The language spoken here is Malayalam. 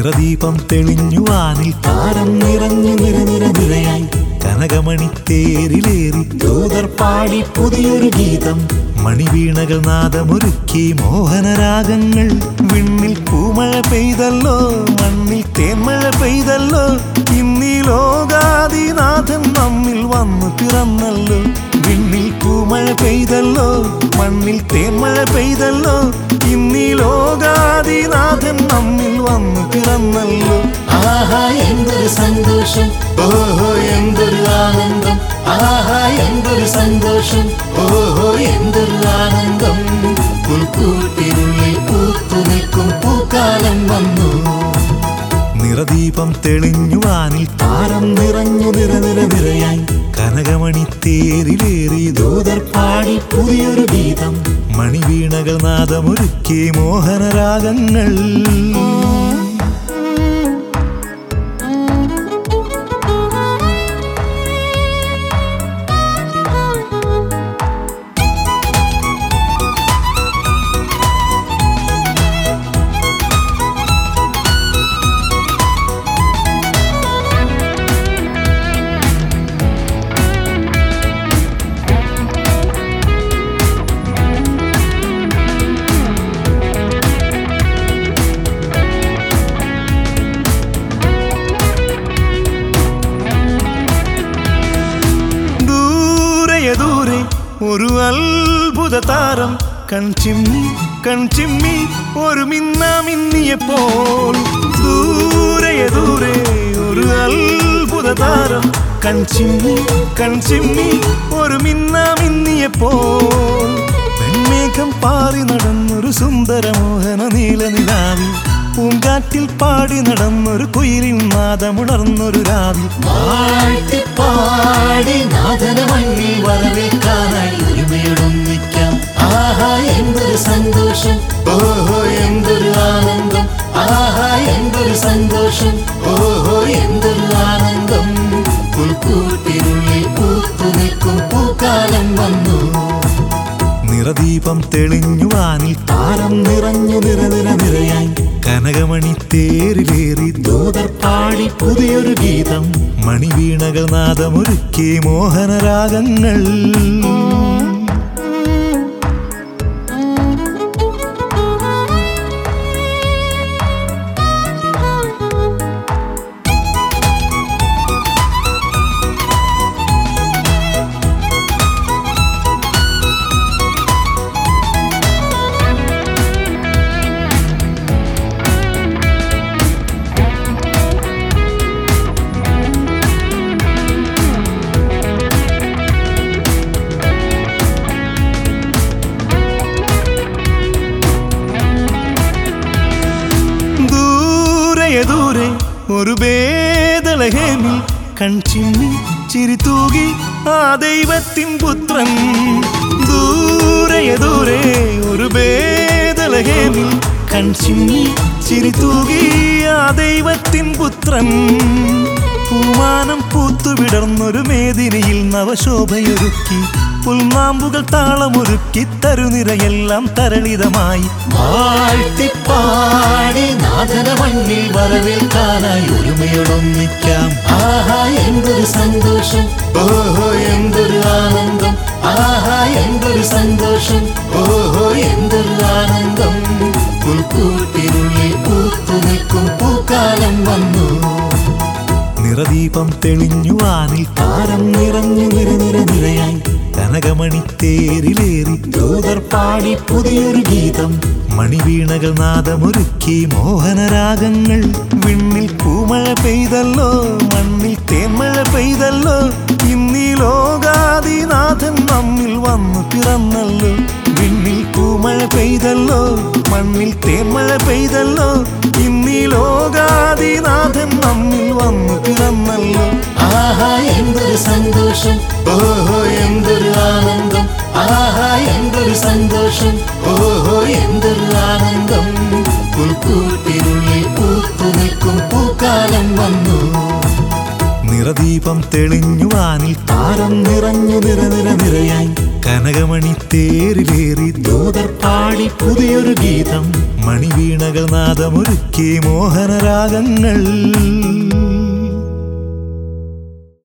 നിറദീപം തെളിഞ്ഞു വാനിൽ താരം നിറഞ്ഞു നിരനിര നിരയായി കനകമണി തേരിലേറി ദൂതർ പാടി പുതിയൊരു ഗീതം മണിവീണകൾ നാദമൊരുക്കി മോഹനരാഗങ്ങൾ വിണ്ണിൽ പൂമഴ പെയ്തല്ലോ മണ്ണിൽ തേന്മഴ പെയ്തല്ലോ ഇന്നീ ലോകാദിനാഥൻ നമ്മിൽ വന്നു പിറന്നല്ലോ വിണ്ണിൽ പൂമഴ പെയ്തല്ലോ മണ്ണിൽ തേന്മഴ പെയ്തല്ലോ ഇന്നീ ലോകാദിനാഥൻ നമ്മിൽ വന്നു പിറന്നല്ലോ ആഹാ എന്തൊരു സന്തോഷം ഓഹോ എന്തൊരു ആനന്ദം ആഹാ എന്തൊരു സന്തോഷം ഓഹോ എന്തൊരു ആനന്ദം പുൽക്കൂട്ടിനുള്ളിൽ പൂത്തു നിൽക്കും പൂക്കാലം വന്നു നിറദീപം തെളിഞ്ഞു വാനിൽ താരം നിറഞ്ഞു നിരനിര നിരയായി കനകമണി തേരിലേറി ദൂതർ പാടി പുതിയൊരു ഗീതം മണിവീണകൾ നാദമൊരുക്കി മോഹനരാഗങ്ങൾ ദൂരെ ദൂരെ ഒരു അത്ഭുത താരം കൺചിമ്മി കൺചിമ്മി ഒരു മിന്ന മിന്നിയപ്പോൾ ദൂരെ ദൂരെ ഒരു അത്ഭുത താരം കൺചിമ്മി കൺചിമ്മി ഒരു മിന്ന മിന്നിയപ്പോൾ പെൺമേഘം പാറി നടന്നൊരു സുന്ദരമോഹന നീലനിലാവിൽ പൂങ്കാറ്റിൽ പാടി നടന്നൊരു കുയിലിൻ നാദമുണർന്നൊരു രാവിൽ വാഴ്ത്തിപ്പാടി നാഥന മണ്ണിൽ വരവേൽക്കാനായി ഒരുമയോടൊന്നിക്കാം ആഹാ എന്തൊരു സന്തോഷം ഓഹോ എന്തൊരു ആനന്ദം ആഹാ എന്തൊരു സന്തോഷം ഓഹോ എന്തൊരു ആനന്ദം പുൽക്കൂട്ടിനുള്ളിൽ പൂത്തു നിൽക്കും പൂക്കാലം വന്നു നിറദീപം തെളിഞ്ഞു വാനിൽ താരം നിറഞ്ഞു നിരനിര നിരയായി കനകമണി തേരിലേറി ദൂതർ പാടി പുതിയൊരു ഗീതം മണിവീണകൾ നാദമൊരുക്കി മോഹനരാഗങ്ങൾ ദൂരെ ദൂരെ ഒരു വേദലഹേമിൽ കൺചിമ്മി ചിരി തൂകി ആ ദൈവത്തിൻ പുത്രൻ ദൂരെ ദൂരെ ഒരു വേദലഹേമിൽ കൺചിമ്മി ചിരി തൂകി ആ ദൈവത്തിൻ പുത്രൻ പൂമാനം പൂത്തുവിടർന്നൊരു മേദിനിയിൽ നവശോഭയൊരുക്കി പുൽനാമ്പുകൾ താളമൊരുക്കി തരുനിരയെല്ലാം തരളിതമായി വാഴ്ത്തിപ്പാടി നാഥന മണ്ണിൽ വരവേൽക്കാനായി ഒരുമയോടൊന്നിക്കാം ആഹാ എന്തൊരു സന്തോഷം ഓഹോ എന്തൊരു ആനന്ദം ആഹാ എന്തൊരു സന്തോഷം ഓഹോ എന്തൊരു ആനന്ദം പുൽക്കൂട്ടിനുള്ളിൽ പൂത്തു നിൽക്കും പൂക്കാലം വന്നു നിറദീപം തെളിഞ്ഞു വാനിൽ താരം നിറഞ്ഞു നിരനിര നിരയായി കനകമണി തേരിലേറി ദൂതർ പാടി പുതിയൊരു ഗീതം മണിവീണകൾ നാദമൊരുക്കി മോഹനരാഗങ്ങൾ വിണ്ണിൽ പൂമഴ പെയ്തല്ലോ മണ്ണിൽ തേന്മഴ പെയ്തല്ലോ ഇന്നീ ലോകാദിനാഥൻ നമ്മിൽ വന്നു പിറന്നല്ലോ വിണ്ണിൽ പൂമഴ പെയ്തല്ലോ മണ്ണിൽ തേന്മഴ പെയ്തല്ലോ ഇന്നീ ലോകാദിനാഥൻ നമ്മിൽ വന്നു പിറന്നല്ലോ ആഹാ എന്തൊരു സന്തോഷം ഓഹോ എന്തൊരു ആനന്ദം ആഹാ എന്തൊരു സന്തോഷം ഓഹോ എന്തൊരു ആനന്ദം പുൽക്കൂട്ടിനുള്ളിൽ പൂത്തു നിൽക്കും പൂക്കാലം വന്നു നിറദീപം തെളിഞ്ഞു വാനിൽ താരം നിറഞ്ഞു നിരനിര നിരയായി കന കനകമണി തേരിലേറി ദൂതർ പാടി പുതിയൊരു ഗീതം മണിവീണകൾ നാദമൊരുക്കി മോഹനരാഗങ്ങൾ